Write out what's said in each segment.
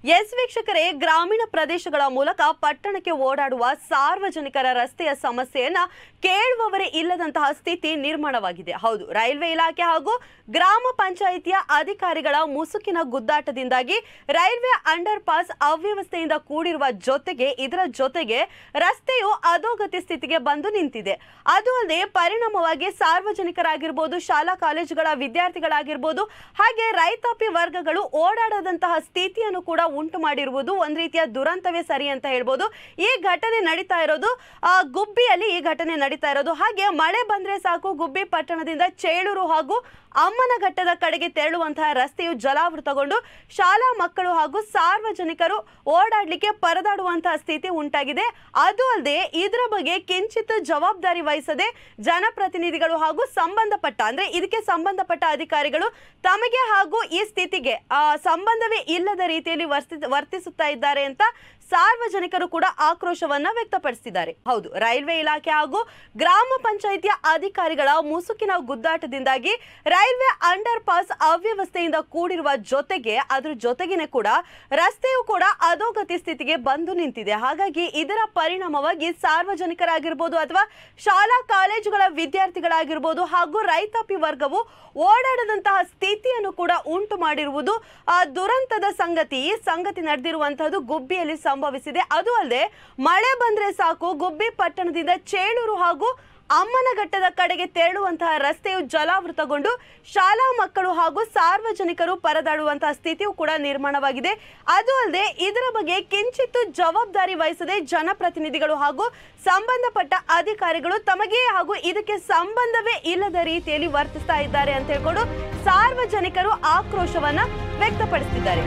S ವೀಕ್ಷಕರೇ ಗ್ರಾಮೀಣ ಪ್ರದೇಶಗಳ ಮೂಲಕ ಪಟ್ಟಣಕ್ಕೆ ಓಡಾಡುವ ಸಾರ್ವಜನಿಕರ ರಸ್ತೆಯ ಸಮಸ್ಯೆಯನ್ನ ಕೇಳುವವರೇ ಇಲ್ಲದಂತಹ ಸ್ಥಿತಿ ನಿರ್ಮಾಣವಾಗಿದೆ ಹೌದು ರೈಲ್ವೆ ಇಲಾಖೆ ಹಾಗೂ ಗ್ರಾಮ ಪಂಚಾಯಿತಿಯ ಅಧಿಕಾರಿಗಳ ಮುಸುಕಿನ ಗುದ್ದಾಟದಿಂದಾಗಿ ರೈಲ್ವೆ ಅಂಡರ್ ಪಾಸ್ ಅವ್ಯವಸ್ಥೆಯಿಂದ ಕೂಡಿರುವ ಜೊತೆಗೆ ಇದರ ಜೊತೆಗೆ ರಸ್ತೆಯು ಅಧೋಗತಿ ಸ್ಥಿತಿಗೆ ಬಂದು ನಿಂತಿದೆ ಅದು ಅಲ್ಲದೆ ಪರಿಣಾಮವಾಗಿ ಸಾರ್ವಜನಿಕರಾಗಿರ್ಬೋದು ಶಾಲಾ ಕಾಲೇಜುಗಳ ವಿದ್ಯಾರ್ಥಿಗಳಾಗಿರ್ಬೋದು ಹಾಗೆ ರೈತಾಪಿ ವರ್ಗಗಳು ಓಡಾಡದಂತಹ ಸ್ಥಿತಿಯನ್ನು ಕೂಡ ಉಂಟು ಮಾಡಿರುವುದು ಒಂದು ರೀತಿಯ ದುರಂತವೇ ಸರಿ ಅಂತ ಹೇಳ್ಬೋದು ಈ ಘಟನೆ ನಡೀತಾ ಇರೋದು ಆ, ಗುಬ್ಬಿಯಲ್ಲಿ ಈ ಘಟನೆ ನಡೀತಾ ಇರೋದು ಹಾಗೆ ಮಳೆ ಬಂದ್ರೆ ಸಾಕು ಗುಬ್ಬಿ ಪಟ್ಟಣದಿಂದ ಚೇಳೂರು ಹಾಗೂ ಅಮ್ಮನಘಟ್ಟದ ಕಡೆಗೆ ತೆರಳುವಂತಹ ರಸ್ತೆಯು ಜಲಾವೃತಗೊಂಡು ಶಾಲಾ ಮಕ್ಕಳು ಹಾಗೂ ಸಾರ್ವಜನಿಕರು ಓಡಾಡ್ಲಿಕ್ಕೆ ಪರದಾಡುವಂತಹ ಸ್ಥಿತಿ ಉಂಟಾಗಿದೆ ಅದು ಅಲ್ಲದೆ ಇದರ ಬಗ್ಗೆ ಕಿಂಚಿತ್ ಜವಾಬ್ದಾರಿ ವಹಿಸದೆ ಜನಪ್ರತಿನಿಧಿಗಳು ಹಾಗೂ ಸಂಬಂಧಪಟ್ಟ ಅಂದ್ರೆ ಇದಕ್ಕೆ ಸಂಬಂಧಪಟ್ಟ ಅಧಿಕಾರಿಗಳು ತಮಗೆ ಹಾಗೂ ಈ ಸ್ಥಿತಿಗೆ ಆ, ಸಂಬಂಧವೇ ಇಲ್ಲದ ರೀತಿಯಲ್ಲಿ ವರ್ತಿ ವರ್ತಿಸುತ್ತಾ ಇದ್ದಾರೆ ಅಂತ ಸಾರ್ವಜನಿಕರು ಕೂಡ ಆಕ್ರೋಶವನ್ನ ವ್ಯಕ್ತಪಡಿಸಿದ್ದಾರೆ ಹೌದು ರೈಲ್ವೆ ಇಲಾಖೆ ಹಾಗೂ ಗ್ರಾಮ ಪಂಚಾಯಿತಿಯ ಅಧಿಕಾರಿಗಳ ಮುಸುಕಿನ ಗುದ್ದಾಟದಿಂದಾಗಿ ರೈಲ್ವೆ ಅಂಡರ್ ಪಾಸ್ ಅವ್ಯವಸ್ಥೆಯಿಂದ ಕೂಡಿರುವ ಜೊತೆಗೆ ಅದ್ರ ಜೊತೆಗೇನೆ ಕೂಡ ರಸ್ತೆಯು ಕೂಡ ಅಧೋಗತಿ ಸ್ಥಿತಿಗೆ ಬಂದು ನಿಂತಿದೆ ಹಾಗಾಗಿ ಇದರ ಪರಿಣಾಮವಾಗಿ ಸಾರ್ವಜನಿಕರಾಗಿರ್ಬೋದು ಅಥವಾ ಶಾಲಾ ಕಾಲೇಜುಗಳ ವಿದ್ಯಾರ್ಥಿಗಳಾಗಿರ್ಬೋದು ಹಾಗೂ ರೈತಾಪಿ ವರ್ಗವು ಓಡಾಡದಂತಹ ಸ್ಥಿತಿಯನ್ನು ಕೂಡ ಉಂಟು ಮಾಡಿರುವುದು ಆ, ದುರಂತದ ಸಂಗತಿ ಈ ಸಂಗತಿ ನಡೆದಿರುವಂತಹದ್ದು ಗುಬ್ಬಿಯಲ್ಲಿ ಸಂಭವಿಸಿದೆ ಅದು ಅಲ್ಲದೆ ಮಳೆ ಬಂದ್ರೆ ಸಾಕು ಗುಬ್ಬಿ ಪಟ್ಟಣದಿಂದ ಚೇಳೂರು ಹಾಗೂ ಅಮ್ಮನಘಟ್ಟದ ಕಡೆಗೆ ತೆರಳುವಂತಹ ರಸ್ತೆಯು ಜಲಾವೃತಗೊಂಡು ಶಾಲಾ ಮಕ್ಕಳು ಹಾಗೂ ಸಾರ್ವಜನಿಕರು ಪರದಾಡುವಂತಹ ಸ್ಥಿತಿಯು ಕೂಡ ನಿರ್ಮಾಣವಾಗಿದೆ ಅದು ಅಲ್ಲದೆ ಇದರ ಬಗ್ಗೆ ಕಿಂಚಿತ್ತು ಜವಾಬ್ದಾರಿ ವಹಿಸದೆ ಜನಪ್ರತಿನಿಧಿಗಳು ಹಾಗೂ ಸಂಬಂಧಪಟ್ಟ ಅಧಿಕಾರಿಗಳು ತಮಗೆ ಹಾಗೂ ಇದಕ್ಕೆ ಸಂಬಂಧವೇ ಇಲ್ಲದ ರೀತಿಯಲ್ಲಿ ವರ್ತಿಸ್ತಾ ಇದ್ದಾರೆ ಅಂತ ಹೇಳ್ಕೊಂಡು ಸಾರ್ವಜನಿಕರು ಆಕ್ರೋಶವನ್ನ ವ್ಯಕ್ತಪಡಿಸಿದ್ದಾರೆ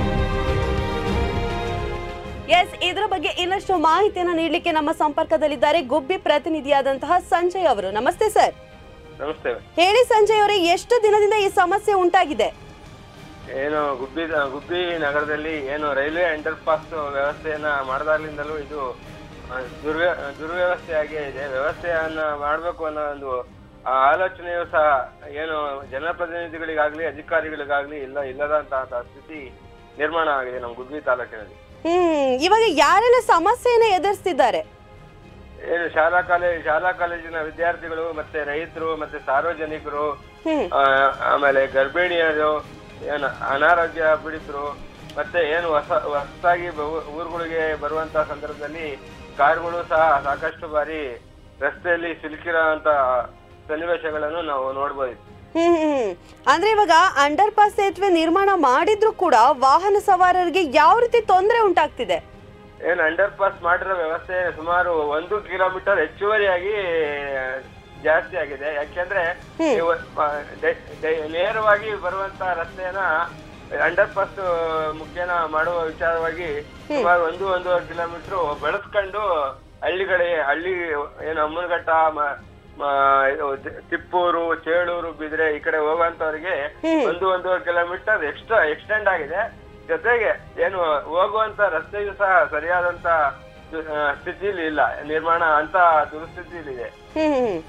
ಎಸ್ ಇದರ ಬಗ್ಗೆ ಇನ್ನಷ್ಟು ಮಾಹಿತಿಯನ್ನು ನೀಡಲಿಕ್ಕೆ ನಮ್ಮ ಸಂಪರ್ಕದಲ್ಲಿದ್ದಾರೆ ಗುಬ್ಬಿ ಪ್ರತಿನಿಧಿಯಾದಂತಹ ಸಂಜಯ್ ಅವರು ನಮಸ್ತೆ ಸರ್ ನಮಸ್ತೆ ಹೇಳಿ ಸಂಜಯ್ ಅವರೇ ಎಷ್ಟು ದಿನದಿಂದ ಈ ಸಮಸ್ಯೆ ಉಂಟಾಗಿದೆ ಏನು ಗುಬ್ಬಿ ಗುಬ್ಬಿ ನಗರದಲ್ಲಿ ಏನು ರೈಲ್ವೆ ಅಂಡರ್ ಪಾಸ್ ವ್ಯವಸ್ಥೆಯನ್ನ ಮಾಡದಾಗ್ಲಿಂದಲೂ ಇದು ಆ, ದುರ್ವ್ಯ ದುರ್ವ್ಯವಸ್ಥೆಯಾಗೇ ಇದೆ ವ್ಯವಸ್ಥೆಯನ್ನ ಮಾಡಬೇಕು ಅನ್ನೋ ಒಂದು ಆ ಆಲೋಚನೆಯು ಸಹ ಏನು ಜನಪ್ರತಿನಿಧಿಗಳಿಗಾಗ್ಲಿ ಅಧಿಕಾರಿಗಳಿಗಾಗ್ಲಿ ಇಲ್ಲ ಇಲ್ಲದಂತಹ ಸ್ಥಿತಿ ನಿರ್ಮಾಣ ಆಗಿದೆ ನಮ್ಮ ಗುಬ್ಬಿ ತಾಲೂಕಿನಲ್ಲಿ ಹ್ಮ್ ಇವಾಗ ಯಾರೆಲ್ಲ ಸಮಸ್ಯೆಯನ್ನ ಎದುರಿಸ್ತಿದ್ದಾರೆ ಏನು ಶಾಲಾ ಕಾಲೇಜ್ ಶಾಲಾ ಕಾಲೇಜಿನ ವಿದ್ಯಾರ್ಥಿಗಳು ಮತ್ತೆ ರೈತರು ಮತ್ತೆ ಸಾರ್ವಜನಿಕರು ಹ್ಮ್ ಆ, ಆಮೇಲೆ ಗರ್ಭಿಣಿಯರು ಏನು ಅನಾರೋಗ್ಯ ಪೀಡಿತರು ಮತ್ತೆ ಏನು ಹೊಸ ಹೊಸದಾಗಿ ಬ- ಊರುಗಳಿಗೆ ಬರುವಂತ ಸಂದರ್ಭದಲ್ಲಿ ಕಾರುಗಳು ಸಹ ಸಾಕಷ್ಟು ಬಾರಿ ರಸ್ತೆಯಲ್ಲಿ ಸಿಲುಕಿರುವಂತ ಸನ್ನಿವೇಶಗಳನ್ನು ನಾವು ನೋಡ್ಬೋದು ಹ್ಮ್ ಹ್ಮ್ ಅಂದ್ರೆ ಇವಾಗ ಅಂಡರ್ ಪಾಸ್ ಸೇತುವೆ ನಿರ್ಮಾಣ ಮಾಡಿದ್ರು ಕೂಡ ವಾಹನ ಸವಾರರಿಗೆ ಯಾವ ರೀತಿ ತೊಂದರೆ ಉಂಟಾಗ್ತಿದೆ ಏನು ಅಂಡರ್ ಪಾಸ್ ಮಾಡಿರೋ ವ್ಯವಸ್ಥೆ ಸುಮಾರು ಒಂದು ಕಿಲೋಮೀಟರ್ ಹೆಚ್ಚುವರಿಯಾಗಿ ಜಾಸ್ತಿ ಆಗಿದೆ ಯಾಕೆಂದ್ರೆ ನೀವು, ಆ, ಡೆ- ಡೆ- ನೇರವಾಗಿ ಬರುವಂತ ರಸ್ತೆಯನ್ನ ಅಂಡರ್ ಪಾಸ್ ಮುಖ್ಯನ ಮಾಡುವ ವಿಚಾರವಾಗಿ ಸುಮಾರು ಒಂದು ಒಂದೂವರೆ ಕಿಲೋಮೀಟರ್ ಬೆಳೆಸ್ಕೊಂಡು ಹಳ್ಳಿಗಡೆ ಹಳ್ಳಿ ಏನು ಅಮ್ಮನಘಟ್ಟ ಮ- ಮ- ಇದು ತಿ- ತಿಪ್ಪೂರು ಚೇಳೂರು ಬಿದ್ರೆ ಈ ಕಡೆ ಹೋಗುವಂತವರಿಗೆ ಒಂದು ಒಂದೂವರೆ ಕಿಲೋಮೀಟರ್ ಎಕ್ಸ್ಟ್ರಾ ಎಕ್ಸ್ಟೆಂಡ್ ಆಗಿದೆ ಜೊತೆಗೆ ಏನು ಹೋಗುವಂತ ರಸ್ತೆಯು ಸಹ ಸರಿಯಾದಂತ ದು- ಆ, ಸ್ಥಿತಿಲಿ ಇಲ್ಲ ನಿರ್ಮಾಣ ಅಂತ ದುರಸ್ಥಿತಿಲಿ ಇದೆ ಹ್ಮ್ ಹ್ಮ್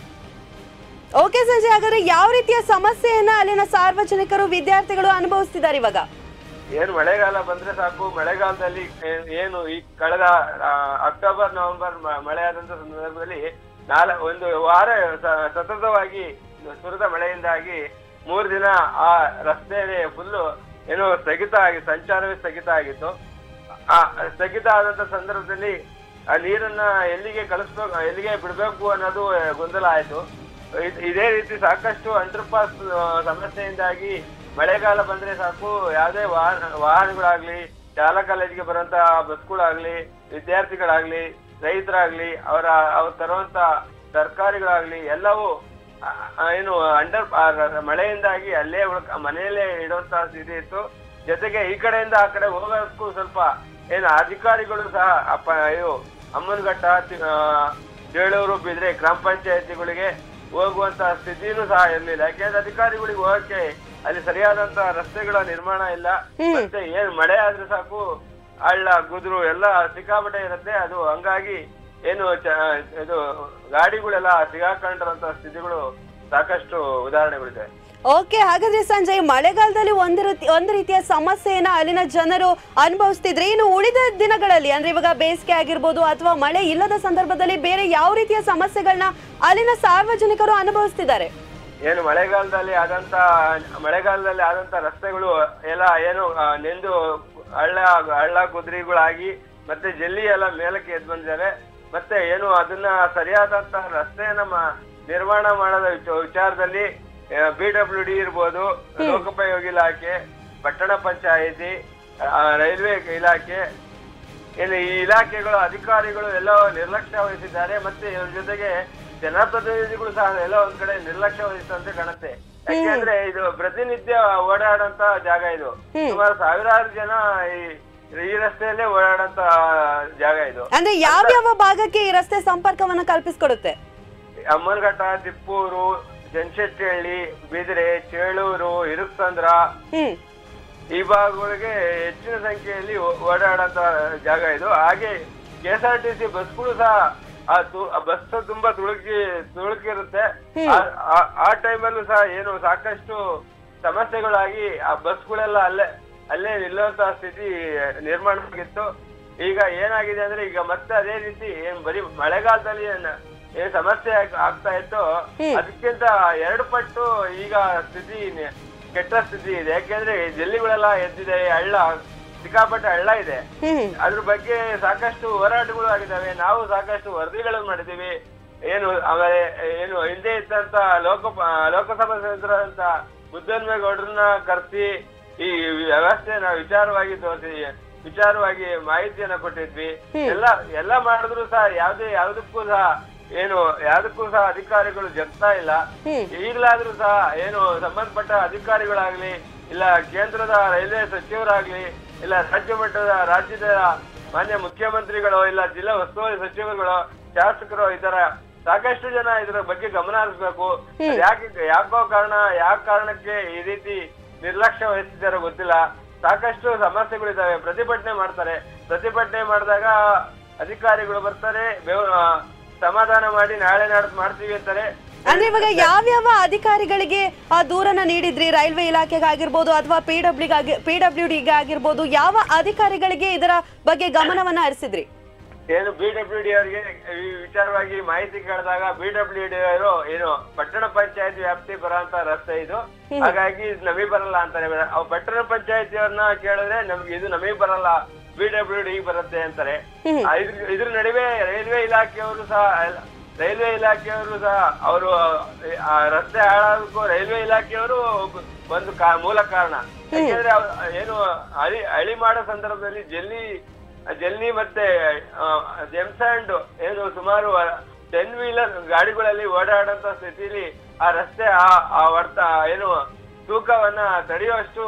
ಓಕೆ ಸಂಜಯ್ ಹಾಗಾದ್ರೆ ಯಾವ ರೀತಿಯ ಸಮಸ್ಯೆಯನ್ನ ಅಲ್ಲಿನ ಸಾರ್ವಜನಿಕರು ವಿದ್ಯಾರ್ಥಿಗಳು ಅನುಭವಿಸ್ತಿದ್ದಾರೆ ಇವಾಗ ಏನು ಮಳೆಗಾಲ ಬಂದ್ರೆ ಸಾಕು ಮಳೆಗಾಲದಲ್ಲಿ ಏ- ಏನು ಈ ಕಳೆದ ಆ, ಅಕ್ಟೋಬರ್ ನವೆಂಬರ್ ಮ- ಮಳೆ ಆದಂತ ಸಂದರ್ಭದಲ್ಲಿ ನಾಲ ಒಂದು ವಾರ ಸ- ಸತತವಾಗಿ ಸುರಿದ ಮಳೆಯಿಂದಾಗಿ ಮೂರು ದಿನ ಆ ರಸ್ತೆ ಫುಲ್ಲು ಏನೋ ಸ್ಥಗಿತ ಆಗಿ ಸಂಚಾರವೇ ಸ್ಥಗಿತ ಆಗಿತ್ತು ಆ ಸ್ಥಗಿತ ಆದಂತ ಸಂದರ್ಭದಲ್ಲಿ ಆ ನೀರನ್ನ ಎಲ್ಲಿಗೆ ಕಳಿಸ್ಬೇಕು ಎಲ್ಲಿಗೆ ಬಿಡ್ಬೇಕು ಅನ್ನೋದು ಆ, ಗೊಂದಲ ಆಯ್ತು ಇದ್- ಇದೇ ರೀತಿ ಸಾಕಷ್ಟು ಅಂಡರ್ ಪಾಸ್ ಸಮಸ್ಯೆಯಿಂದಾಗಿ ಮಳೆಗಾಲ ಬಂದ್ರೆ ಸಾಕು ಯಾವುದೇ ವಾಹನ ವಾಹನಗಳಾಗ್ಲಿ ಶಾಲಾ ಕಾಲೇಜಿಗೆ ಬರುವಂತ ಬಸ್ಗಳಾಗ್ಲಿ ವಿದ್ಯಾರ್ಥಿಗಳಾಗ್ಲಿ ರೈತರಾಗ್ಲಿ ಅವರ ಅವ್ರು ತರುವಂತ ತರಕಾರಿಗಳಾಗ್ಲಿ ಎಲ್ಲವೂ ಆ, ಆ, ಏನು ಅಂಡರ್ ಮಳೆಯಿಂದಾಗಿ ಅಲ್ಲೇ ಉಳ್ಕ ಮನೆಯಲ್ಲೇ ಇಡುವಂತ ಸ್ಥಿತಿ ಇತ್ತು ಜೊತೆಗೆ ಈ ಕಡೆಯಿಂದ ಆ ಕಡೆ ಹೋಗೋದಕ್ಕೂ ಸ್ವಲ್ಪ ಏನು ಅಧಿಕಾರಿಗಳು ಸಹ ಅಪ್ಪ ಇದು ಅಮ್ಮನಘಟ್ಟ ತಿ- ಆ, ಚೇಳೂರು ಬಿದ್ರೆ ಗ್ರಾಮ ಪಂಚಾಯತಿಗಳಿಗೆ ಹೋಗುವಂತ ಸ್ಥಿತಿನೂ ಸಹ ಇರಲಿಲ್ಲ ಯಾಕೆಂದ್ರೆ ಅಧಿಕಾರಿಗಳಿಗೆ ಹೋಗಕ್ಕೆ ಅಲ್ಲಿ ಸರಿಯಾದಂತ ರಸ್ತೆಗಳ ನಿರ್ಮಾಣ ಇಲ್ಲ ಮತ್ತೆ ಏನ್ ಮಳೆ ಆದ್ರೆ ಸಾಕು ಹಳ್ಳ ಗುದ್ರು ಎಲ್ಲ ಸಿಕ್ಕಾಪಟ್ಟೆ ಇರುತ್ತೆ ಅದು ಹಂಗಾಗಿ ಏನು ಚ- ಇದು ಗಾಡಿಗಳೆಲ್ಲ ಸಿಗಾಕೊಂಡಿರೋಂತ ಸ್ಥಿತಿಗಳು ಸಾಕಷ್ಟು ಉದಾಹರಣೆಗಳಿದೆ ಓಕೆ ಹಾಗಾದ್ರೆ ಸಂಜಯ್ ಮಳೆಗಾಲದಲ್ಲಿ ಒಂದು ರೀತಿ ಒಂದು ರೀತಿಯ ಸಮಸ್ಯೆಯನ್ನ ಅಲ್ಲಿನ ಜನರು ಅನುಭವಿಸ್ತಿದ್ರೆ ಇನ್ನು ಉಳಿದ ದಿನಗಳಲ್ಲಿ ಅಂದ್ರೆ ಇವಾಗ ಬೇಸಿಗೆ ಆಗಿರ್ಬೋದು ಅಥವಾ ಮಳೆ ಇಲ್ಲದ ಸಂದರ್ಭದಲ್ಲಿ ಬೇರೆ ಯಾವ ರೀತಿಯ ಸಮಸ್ಯೆಗಳನ್ನ ಅಲ್ಲಿನ ಸಾರ್ವಜನಿಕರು ಅನುಭವಿಸ್ತಿದ್ದಾರೆ ಏನು ಮಳೆಗಾಲದಲ್ಲಿ ಆದಂತ ಮಳೆಗಾಲದಲ್ಲಿ ಆದಂತ ರಸ್ತೆಗಳು ಎಲ್ಲ ಏನು ಆ, ನೆಂದು ಹಳ್ಳ ಹಳ್ಳ ಕುದುರೆಗಳಾಗಿ ಮತ್ತೆ ಜಲ್ಲಿ ಎಲ್ಲ ಮೇಲಕ್ಕೆ ಎದ್ದು ಬಂದಿದ್ದಾರೆ ಮತ್ತೆ ಏನು ಅದನ್ನ ಸರಿಯಾದಂತ ರಸ್ತೆಯನ್ನ ಮ- ನಿರ್ಮಾಣ ಮಾಡೋದ ವಿಚ- ವಿಚಾರದಲ್ಲಿ ಬಿ ಡಬ್ಲ್ಯೂ ಡಿ ಇರ್ಬೋದು ಲೋಕೋಪಯೋಗಿ ಇಲಾಖೆ ಪಟ್ಟಣ ಪಂಚಾಯಿತಿ ಆ, ರೈಲ್ವೆ ಇಲಾಖೆ ಏನು ಈ ಇಲಾಖೆಗಳು ಅಧಿಕಾರಿಗಳು ಎಲ್ಲ ನಿರ್ಲಕ್ಷ್ಯ ವಹಿಸಿದ್ದಾರೆ ಮತ್ತೆ ಇವ್ರ ಜೊತೆಗೆ ಜನಪ್ರತಿನಿಧಿಗಳು ಸಹ ಎಲ್ಲ ಒಂದ್ ಕಡೆ ನಿರ್ಲಕ್ಷ್ಯ ವಹಿಸಿದಂತೆ ಕಾಣುತ್ತೆ ಯಾಕೆಂದ್ರೆ ಇದು ಪ್ರತಿನಿತ್ಯ ಓಡಾಡಂತ ಜಾಗ ಇದು ಸುಮಾರು ಸಾವಿರಾರು ಜನ ಈ ಈ ರಸ್ತೆಯಲ್ಲೇ ಓಡಾಡಂತ ಜಾಗ ಇದು ಅಂದ್ರೆ ಯಾವ್ಯಾವ ಭಾಗಕ್ಕೆ ಈ ರಸ್ತೆ ಸಂಪರ್ಕವನ್ನ ಕಲ್ಪಿಸ್ಕೊಡುತ್ತೆ ಅಮ್ಮನಘಟ್ಟ ತಿಪ್ಪೂರು ಜನಶೆಟ್ಟಿಹಳ್ಳಿ ಬಿದಿರೆ ಚೇಳೂರು ಇರುಕ್ಸಂದ್ರ ಹ್ಮ್ ಈ ಭಾಗಗಳಿಗೆ ಹೆಚ್ಚಿನ ಸಂಖ್ಯೆಯಲ್ಲಿ ಓ- ಓಡಾಡಂತ ಜಾಗ ಇದು ಹಾಗೆ K S R T C ಬಸ್ಗಳು ಸಹ ಆ ತು- ಆ ಬಸ್ ತುಂಬಾ ತುಳುಕಿ ತುಳುಕಿರುತ್ತೆ ಆ- ಆ- ಆ ಟೈಮಲ್ಲೂ ಸಹ ಏನು ಸಾಕಷ್ಟು ಸಮಸ್ಯೆಗಳಾಗಿ ಆ ಬಸ್ಗಳೆಲ್ಲ ಅಲ್ಲೇ ಅಲ್ಲೇ ನಿಲ್ಲುವಂತ ಸ್ಥಿತಿ ನಿರ್ಮಾಣ ಆಗಿತ್ತು ಈಗ ಏನಾಗಿದೆ ಅಂದ್ರೆ ಈಗ ಮತ್ತೆ ಅದೇ ರೀತಿ ಏನ್ ಬರೀ ಮಳೆಗಾಲದಲ್ಲಿ ಏನ್ ಏನ್ ಸಮಸ್ಯೆ ಆಗ್- ಆಗ್ತಾ ಇತ್ತು ಅದಕ್ಕಿಂತ ಎರಡು ಪಟ್ಟು ಈಗ ಸ್ಥಿತಿ ನೆ- ಕೆಟ್ಟ ಸ್ಥಿತಿ ಇದೆ ಯಾಕೆಂದ್ರೆ ಜಲ್ಲಿಗಳೆಲ್ಲ ಎದ್ದಿದೆ ಹಳ್ಳ ಸಿಕ್ಕಾಪಟ್ಟೆ ಹಳ್ಳ ಇದೆ ಹ್ಮ್ ಅದ್ರ ಬಗ್ಗೆ ಸಾಕಷ್ಟು ಹೋರಾಟಗಳು ಆಗಿದ್ದಾವೆ ನಾವು ಸಾಕಷ್ಟು ವರದಿಗಳನ್ನು ಮಾಡಿದೀವಿ ಏನು ಆಮೇಲೆ ಏನು ಹಿಂದೆ ಇದ್ದಂತ ಲೋಕ ಲೋಕಸಭಾ ಸದಸ್ಯರಂತ ಮುದ್ದನ್ಮೇಗೌಡ್ರನ್ನ ಕರೆಸಿ ಈ ವ್ಯವಸ್ಥೆನ ವಿಚಾರವಾಗಿ ತೋರಿಸಿ ವಿಚಾರವಾಗಿ ಮಾಹಿತಿಯನ್ನ ಕೊಟ್ಟಿದ್ವಿ ಎಲ್ಲ ಎಲ್ಲ ಮಾಡಿದ್ರು ಸಹ ಯಾವ್ದೇ ಯಾವ್ದಕ್ಕೂ ಸಹ ಏನು ಯಾವ್ದಕ್ಕೂ ಸಹ ಅಧಿಕಾರಿಗಳು ಜಗ್ತಾ ಇಲ್ಲ ಹ್ಮ್ ಈಗಲಾದ್ರೂ ಸಹ ಏನು ಸಂಬಂಧಪಟ್ಟ ಅಧಿಕಾರಿಗಳಾಗ್ಲಿ ಇಲ್ಲ ಕೇಂದ್ರದ ರೈಲ್ವೆ ಸಚಿವರಾಗ್ಲಿ ಇಲ್ಲ ರಾಜ್ಯ ಮಟ್ಟದ ರಾಜ್ಯದ ಮಾನ್ಯ ಮುಖ್ಯಮಂತ್ರಿಗಳು ಇಲ್ಲ ಜಿಲ್ಲಾ ಉಸ್ತುವಾರಿ ಸಚಿವರುಗಳು ಶಾಸಕರು ಈ ತರ ಸಾಕಷ್ಟು ಜನ ಇದರ ಬಗ್ಗೆ ಗಮನ ಹರಿಸ್ಬೇಕು ಅದ್ ಯಾಕೆ ಯಾಕೋ ಕಾರಣ ಯಾವ ಕಾರಣಕ್ಕೆ ಈ ರೀತಿ ನಿರ್ಲಕ್ಷ್ಯ ವಹಿಸಿದಾರೋ ಗೊತ್ತಿಲ್ಲ ಸಾಕಷ್ಟು ಸಮಸ್ಯೆಗಳಿದಾವೆ ಪ್ರತಿಭಟನೆ ಮಾಡ್ತಾರೆ ಪ್ರತಿಭಟನೆ ಮಾಡಿದಾಗ ಅಧಿಕಾರಿಗಳು ಬರ್ತಾರೆ ಬೆವ- ಆ, ಸಮಾಧಾನ ಮಾಡಿ ನಾಳೆ ನಾಡ್ದು ಮಾಡ್ತೀವಿ ಅಂತಾರೆ ಅಂದ್ರೆ ಇವಾಗ ಯಾವ್ಯಾವ ಅಧಿಕಾರಿಗಳಿಗೆ ಆ ದೂರನ್ನ ನೀಡಿದ್ರಿ ರೈಲ್ವೆ ಇಲಾಖೆಗೆ ಆಗಿರ್ಬೋದು ಅಥವಾ ಪಿ ಡಬ್ಲ್ಯೂ ಪಿ ಡಬ್ಲ್ಯೂ ಡಿಗೆ ಆಗಿರ್ಬೋದು ಯಾವ ಅಧಿಕಾರಿಗಳಿಗೆ ಇದರ ಬಗ್ಗೆ ಗಮನವನ್ನ ಹರಿಸಿದ್ರಿ ಏನು ಬಿ ಡಬ್ಲ್ಯೂ ಡಿ ಅವರಿಗೆ ಈ ವಿಚಾರವಾಗಿ ಮಾಹಿತಿ ಕೇಳಿದಾಗ ಬಿ ಡಬ್ಲ್ಯೂ ಡಿ ಅವರು ಏನು ಪಟ್ಟಣ ಪಂಚಾಯತ್ ವ್ಯಾಪ್ತಿ ಬರೋಂತ ರಸ್ತೆ ಇದು ಹಾಗಾಗಿ ಇದು ನಮಗೆ ಬರಲ್ಲ ಅಂತಾರೆ ಅವ್ ಪಟ್ಟಣ ಪಂಚಾಯತಿ ಅವ್ರನ್ನ ಕೇಳಿದ್ರೆ ನಮ್ಗೆ ಇದು ನಮಗೆ ಬರಲ್ಲ ಬಿ ಡಬ್ಲ್ಯೂ ಡಿ ಬರುತ್ತೆ ಅಂತಾರೆ ಆ, ಇದ್ರ ಇದ್ರ ನಡುವೆ ರೈಲ್ವೆ ಇಲಾಖೆಯವರು ಸಹ ರೈಲ್ವೆ ಇಲಾಖೆಯವರು ಸಹ ಅವರು ಆ ರಸ್ತೆ ಹಾಳಾಗಕ್ಕೂ ರೈಲ್ವೆ ಇಲಾಖೆಯವರು ಒಂದು ಕಾ- ಮೂಲ ಕಾರಣ ಯಾಕೆಂದ್ರೆ ಅವ್ರು ಏನು ಅಳಿ ಅಳಿ ಮಾಡೋ ಸಂದರ್ಭದಲ್ಲಿ ಜಲ್ಲಿ ಜಲ್ಲಿ ಮತ್ತೆ ಜೆಮ್ಸ್ಯಾಂಡ್ ಏನು ಸುಮಾರು ಟೆನ್ ವೀಲರ್ ಗಾಡಿಗಳಲ್ಲಿ ಓಡಾಡಂತ ಸ್ಥಿತಿಲಿ ಆ ರಸ್ತೆ ಆ ಆ ವರ್ತ ಏನು ತೂಕವನ್ನ ತಡೆಯುವಷ್ಟು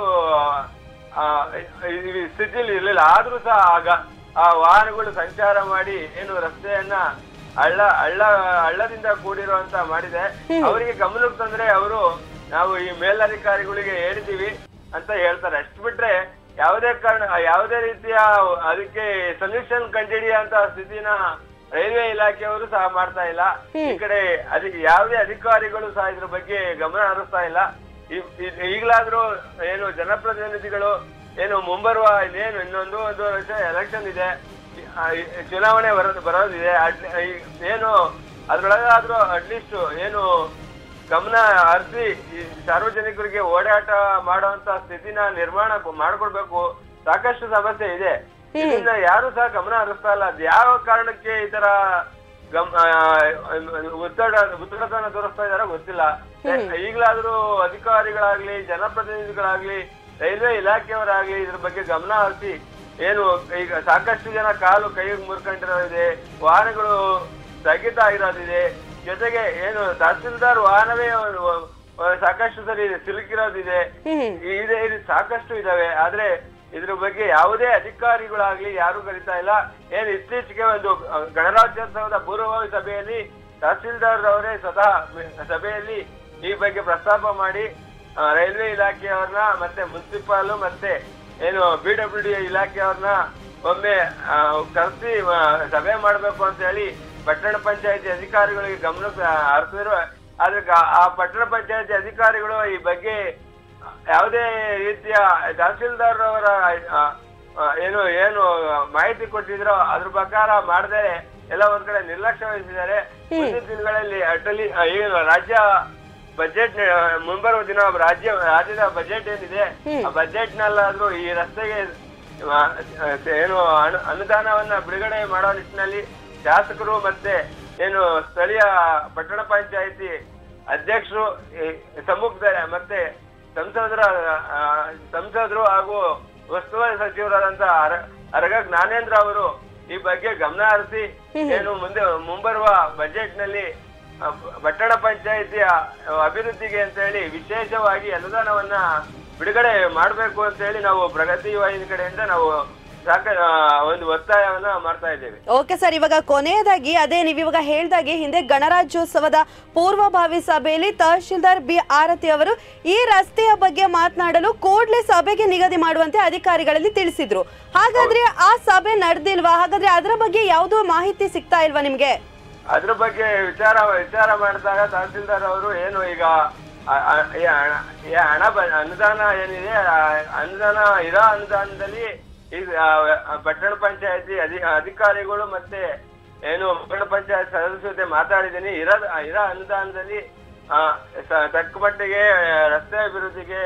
ಆ, ಈ ಈ ಸ್ಥಿತಿಲಿ ಇರ್ಲಿಲ್ಲ ಆದ್ರೂ ಸಹ ಆಗ ಆ ವಾಹನಗಳು ಸಂಚಾರ ಮಾಡಿ ಏನು ರಸ್ತೆಯನ್ನ ಹಳ್ಳ ಹಳ್ಳ ಹಳ್ಳದಿಂದ ಕೂಡಿರುವಂತ ಮಾಡಿದೆ ಅವರಿಗೆ ಗಮನಕ್ಕೆ ತಂದ್ರೆ ಅವರು ನಾವು ಈ ಮೇಲಧಿಕಾರಿಗಳಿಗೆ ಹೇಳಿದೀವಿ ಅಂತ ಹೇಳ್ತಾರೆ ಅಷ್ಟು ಬಿಟ್ರೆ ಯಾವುದೇ ಕಾರಣ ಯಾವುದೇ ರೀತಿಯ ಅದಕ್ಕೆ ಸೊಲ್ಯೂಷನ್ ಕಂಡುಹಿಡಿಯುವಂತ ಸ್ಥಿತಿನ ರೈಲ್ವೆ ಇಲಾಖೆಯವರು ಸಹ ಮಾಡ್ತಾ ಇಲ್ಲ ಈ ಕಡೆ ಅದಕ್ಕೆ ಯಾವುದೇ ಅಧಿಕಾರಿಗಳು ಸಹ ಇದ್ರ ಬಗ್ಗೆ ಗಮನ ಹರಿಸ್ತಾ ಇಲ್ಲ ಈ- ಈ- ಈಗಲಾದ್ರೂ ಏನು ಜನಪ್ರತಿನಿಧಿಗಳು ಏನು ಮುಂಬರುವ ಇನ್ನೇನು ಇನ್ನೊಂದು ಒಂದು ವರ್ಷ ಎಲೆಕ್ಷನ್ ಇದೆ ಆ, ಈ ಚುನಾವಣೆ ಬರೋದು ಬರೋದಿದೆ ಅಟ್- ಈ- ಏನು ಅದ್ರೊಳಗಾದ್ರೂ ಅಟ್ಲೀಸ್ಟ್ ಏನು ಗಮನ ಹರಿಸಿ ಈ ಸಾರ್ವಜನಿಕರಿಗೆ ಓಡಾಟ ಮಾಡುವಂತ ಸ್ಥಿತಿನ ನಿರ್ಮಾಣ ಮಾಡ್ಕೊಡ್ಬೇಕು ಸಾಕಷ್ಟು ಸಮಸ್ಯೆ ಇದೆ ಇದನ್ನ ಯಾರು ಸಹ ಗಮನ ಹರಿಸ್ತಾ ಇಲ್ಲ ಅದ್ ಯಾವ ಕಾರಣಕ್ಕೆ ಈ ತರ ಗಮ್ ಆ, ಒತ್ತಡ ಒತ್ತಡತನ ತೋರಿಸ್ತಾ ಇದಾರೋ ಗೊತ್ತಿಲ್ಲ ಈಗಲಾದ್ರೂ ಅಧಿಕಾರಿಗಳಾಗ್ಲಿ ಜನಪ್ರತಿನಿಧಿಗಳಾಗ್ಲಿ ರೈಲ್ವೆ ಇಲಾಖೆಯವರಾಗ್ಲಿ ಇದ್ರ ಬಗ್ಗೆ ಗಮನ ಹರಿಸಿ ಏನು ಈಗ ಸಾಕಷ್ಟು ಜನ ಕಾಲು ಕೈ ಮುರ್ಕೊಂಡಿರೋದಿದೆ ವಾಹನಗಳು ಸ್ಥಗಿತ ಆಗಿರೋದಿದೆ ಜೊತೆಗೆ ಏನು ತಹಸೀಲ್ದಾರ್ ವಾಹನವೇ ಒಂದು- ಒಂದು ಸಾಕಷ್ಟು ಸರಿ ಸಿಲುಕಿರೋದಿದೆ ಹ್ಮ್ ಇದೆ ಇದು ಸಾಕಷ್ಟು ಇದಾವೆ ಆದ್ರೆ ಇದ್ರ ಬಗ್ಗೆ ಯಾವುದೇ ಅಧಿಕಾರಿಗಳಾಗ್ಲಿ ಯಾರು ಕರಿತಾ ಇಲ್ಲ ಏನ್ ಇತ್ತೀಚೆಗೆ ಒಂದು ಅ, ಗಣರಾಜ್ಯೋತ್ಸವದ ಪೂರ್ವಭಾವಿ ಸಭೆಯಲ್ಲಿ ತಹಸೀಲ್ದಾರ್ ಅವರೇ ಸ್ವತಃ ಮ- ಸಭೆಯಲ್ಲಿ ಈ ಬಗ್ಗೆ ಪ್ರಸ್ತಾಪ ಮಾಡಿ ಆ, ರೈಲ್ವೆ ಇಲಾಖೆಯವ್ರನ್ನ ಮತ್ತೆ ಮುನ್ಸಿಪಾಲ್ ಮತ್ತೆ ಏನು ಬಿ ಡಬ್ಲ್ಯೂ ಡಿ ಇಲಾಖೆಯವ್ರನ್ನ ಒಮ್ಮೆ ಆ, ಕರೆಸಿ ಆ, ಸಭೆ ಮಾಡ್ಬೇಕು ಅಂತ ಹೇಳಿ ಪಟ್ಟಣ ಪಂಚಾಯತಿ ಅಧಿಕಾರಿಗಳಿಗೆ ಗಮನ ಹರಿಸಿದ್ರು ಆದ್ರೆ ಗ- ಆ ಪಟ್ಟಣ ಪಂಚಾಯತಿ ಅಧಿಕಾರಿಗಳು ಈ ಬಗ್ಗೆ ಯಾವುದೇ ರೀತಿಯ ತಹಸೀಲ್ದಾರ್ ಅವರ ಆ, ಆ, ಏನು ಏನು ಮಾಹಿತಿ ಕೊಟ್ಟಿದ್ರೋ ಅದ್ರ ಪ್ರಕಾರ ಮಾಡದೆ ಎಲ್ಲ ಒಂದ್ ಕಡೆ ನಿರ್ಲಕ್ಷ್ಯ ವಹಿಸಿದ್ದಾರೆ ಮುಂದಿನ ದಿನಗಳಲ್ಲಿ ಅಟಲಿ ಆ, ಏನು ರಾಜ್ಯ ಬಜೆಟ್ ಮುಂಬರುವ ದಿನ ರಾಜ್ಯ ರಾಜ್ಯದ ಬಜೆಟ್ ಏನಿದೆ ಆ ಬಜೆಟ್ ನಲ್ಲಾದ್ರೂ ಈ ರಸ್ತೆಗೆ ಆ, ಆ, ಏನು ಅನು- ಅನುದಾನವನ್ನ ಬಿಡುಗಡೆ ಮಾಡೋ ನಿಟ್ಟಿನಲ್ಲಿ ಶಾಸಕರು ಮತ್ತೆ ಏನು ಸ್ಥಳೀಯ ಪಟ್ಟಣ ಪಂಚಾಯಿತಿ ಅಧ್ಯಕ್ಷರು ಈ ಸಮ್ಮುಖದಲ್ಲಿ ಮತ್ತೆ ಸಂಸದರ ಆ, ಸಂಸದರು ಹಾಗೂ ಉಸ್ತುವಾರಿ ಸಚಿವರಾದಂತ ಅರ- ಅರಗ ಜ್ಞಾನೇಂದ್ರ ಅವರು ಈ ಬಗ್ಗೆ ಗಮನ ಹರಿಸಿ ಏನು ಮುಂದೆ ಮುಂಬರುವ ಬಜೆಟ್ ನಲ್ಲಿ ಆ, ಪಟ್ಟಣ ಪಂಚಾಯಿತಿಯ ಅಭಿವೃದ್ಧಿಗೆ ಅಂತ ಹೇಳಿ ವಿಶೇಷವಾಗಿ ಅನುದಾನವನ್ನ ಬಿಡುಗಡೆ ಮಾಡಬೇಕು ಅಂತ ಹೇಳಿ ನಾವು ಪ್ರಗತಿ ವಾಹಿನಿ ಕಡೆಯಿಂದ ನಾವು ಸಾಕ ಆ, ಒಂದು ಒತ್ತಾಯವನ್ನ ಮಾಡ್ತಾ ಇದ್ದೇವೆ ಓಕೆ ಸರ್ ಇವಾಗ ಕೊನೆಯದಾಗಿ ಅದೇ ನೀವು ಇವಾಗ ಹೇಳ್ದಾಗೆ ಹಿಂದೆ ಗಣರಾಜ್ಯೋತ್ಸವದ ಪೂರ್ವಭಾವಿ ಸಭೆಯಲ್ಲಿ ತಹಶೀಲ್ದಾರ್ ಬಿ ಆರತಿ ಅವರು ಈ ರಸ್ತೆಯ ಬಗ್ಗೆ ಮಾತನಾಡಲು ಕೂಡಲೇ ಸಭೆಗೆ ನಿಗದಿ ಮಾಡುವಂತೆ ಅಧಿಕಾರಿಗಳಲ್ಲಿ ತಿಳಿಸಿದ್ರು ಹಾಗಾದ್ರೆ ಆ ಸಭೆ ನಡೆದಿಲ್ವಾ ಹಾಗಾದ್ರೆ ಅದರ ಬಗ್ಗೆ ಯಾವುದೋ ಮಾಹಿತಿ ಸಿಗ್ತಾ ಇಲ್ವಾ ನಿಮ್ಗೆ ಅದ್ರ ಬಗ್ಗೆ ವಿಚಾರ ವಿಚಾರ ಮಾಡಿದಾಗ ತಹಸೀಲ್ದಾರ್ ಅವರು ಏನು ಈಗ ಆ- ಆ- ಈ ಹಣ ಈ ಹಣ ಬ- ಅನುದಾನ ಏನಿದೆ ಆ ಅನುದಾನ ಇರೋ ಅನುದಾನದಲ್ಲಿ ಈ ಆ, ಆ, ಪಟ್ಟಣ ಪಂಚಾಯತಿ ಅಧಿ ಅಧಿಕಾರಿಗಳು ಮತ್ತೆ ಏನು ಪಟ್ಟಣ ಪಂಚಾಯತ್ ಸದಸ್ಯರ ಜೊತೆ ಮಾತಾಡಿದ್ದೀನಿ ಇರೋ ಇರೋ ಅನುದಾನದಲ್ಲಿ ಆ, ಸ- ತಕ್ಕ ಮಟ್ಟಿಗೆ ರಸ್ತೆ ಅಭಿವೃದ್ಧಿಗೆ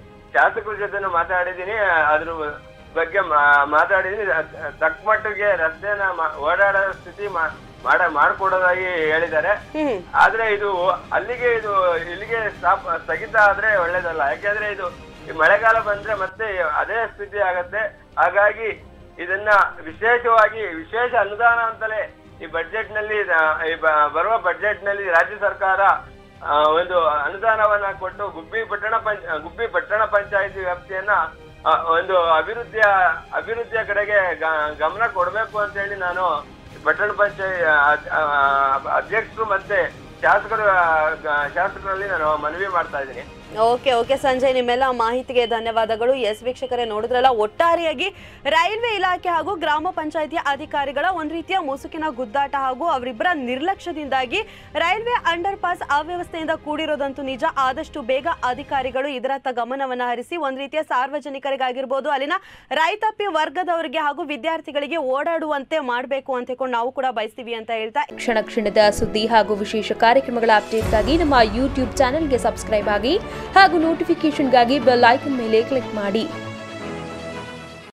ಶಾಸಕರ ಜೊತೆನೂ ಮಾತಾಡಿದ್ದೀನಿ ಅದ್ರ ಬಗ್ಗೆ ಮಾ- ಮಾತಾಡಿದ್ದೀನಿ ಅದ್- ತಕ್ಕ ಮಟ್ಟಿಗೆ ರಸ್ತೆನ ಮಾ- ಓಡಾಡೋ ಸ್ಥಿತಿ ಮಾ- ಮಾಡ ಮಾಡ್ಕೊಡೋದಾಗಿ ಹೇಳಿದ್ದಾರೆ ಹ್ಮ್ ಆದ್ರೆ ಇದು ಅಲ್ಲಿಗೆ ಇದು ಇಲ್ಲಿಗೆ ಸ್ಟಾಪ್ ಸ್ಥಗಿತ ಆದ್ರೆ ಒಳ್ಳೇದಲ್ಲ ಯಾಕೆಂದ್ರೆ ಇದು ಈ ಮಳೆಗಾಲ ಬಂದ್ರೆ ಮತ್ತೆ ಅದೇ ಸ್ಥಿತಿ ಆಗತ್ತೆ ಹಾಗಾಗಿ ಇದನ್ನ ವಿಶೇಷವಾಗಿ ವಿಶೇಷ ಅನುದಾನ ಅಂತಲೇ ಈ ಬಜೆಟ್ ನಲ್ಲಿ ಆ, ಈ ಬ- ಬರುವ ಬಜೆಟ್ ನಲ್ಲಿ ರಾಜ್ಯ ಸರ್ಕಾರ ಆ, ಒಂದು ಅನುದಾನವನ್ನ ಕೊಟ್ಟು ಗುಬ್ಬಿ ಪಟ್ಟಣ ಪಂಚ ಗುಬ್ಬಿ ಪಟ್ಟಣ ಪಂಚಾಯತಿ ವ್ಯಾಪ್ತಿಯನ್ನ ಆ, ಒಂದು ಅಭಿವೃದ್ಧಿಯ ಅಭಿವೃದ್ಧಿಯ ಕಡೆಗೆ ಗ- ಗಮನ ಕೊಡಬೇಕು ಅಂತ ಹೇಳಿ ನಾನು ಪಟ್ಟಣ ಪಂಚಾಯತ್ ಅಧ್ಯಕ್ಷರು ಮತ್ತೆ ಶಾಸಕರು ಆ, ಗ- ಶಾಸಕರಲ್ಲಿ ನಾನು ಮನವಿ ಮಾಡ್ತಾ ಇದ್ದೀನಿ ಓಕೆ ಓಕೆ ಸಂಜಯ್ ನಿಮ್ಮೆಲ್ಲ ಮಾಹಿತಿಗೆ ಧನ್ಯವಾದಗಳು ಎಸ್ ವೀಕ್ಷಕರೇ ನೋಡಿದ್ರಲ್ಲ ಒಟ್ಟಾರೆಯಾಗಿ ರೈಲ್ವೆ ಇಲಾಖೆ ಹಾಗೂ ಗ್ರಾಮ ಪಂಚಾಯಿತಿಯ ಅಧಿಕಾರಿಗಳ ಒಂದ್ ರೀತಿಯ ಮುಸುಕಿನ ಗುದ್ದಾಟ ಹಾಗೂ ಅವರಿಬ್ಬರ ನಿರ್ಲಕ್ಷ್ಯದಿಂದಾಗಿ ರೈಲ್ವೆ ಅಂಡರ್ ಪಾಸ್ ಅವ್ಯವಸ್ಥೆಯಿಂದ ಕೂಡಿರೋದಂತೂ ನಿಜ ಆದಷ್ಟು ಬೇಗ ಅಧಿಕಾರಿಗಳು ಇದರತ್ತ ಗಮನವನ್ನ ಹರಿಸಿ ಒಂದ್ ರೀತಿಯ ಸಾರ್ವಜನಿಕರಿಗಾಗಿರ್ಬೋದು ಅಲ್ಲಿನ ರೈತಾಪಿ ವರ್ಗದವರಿಗೆ ಹಾಗೂ ವಿದ್ಯಾರ್ಥಿಗಳಿಗೆ ಓಡಾಡುವಂತೆ ಮಾಡಬೇಕು ಅಂತ ಹೇಳ್ಕೊಂಡು ನಾವು ಕೂಡ ಬಯಸ್ತೀವಿ ಅಂತ ಹೇಳ್ತಾ ಕ್ಷಣ ಕ್ಷಣದ ಸುದ್ದಿ ಹಾಗೂ ವಿಶೇಷ ಕಾರ್ಯಕ್ರಮಗಳ ಅಪ್ಡೇಟ್ಗಾಗಿ ನಮ್ಮ ಯೂಟ್ಯೂಬ್ ಚಾನೆಲ್ಗೆ ಸಬ್ಸ್ಕ್ರೈಬ್ ಆಗಿ ಹಾಗೂ ನೋಟಿಫಿಕೇಷನ್ಗಾಗಿ ಬೆಲ್ ಐಕನ್ ಮೇಲೆ ಕ್ಲಿಕ್ ಮಾಡಿ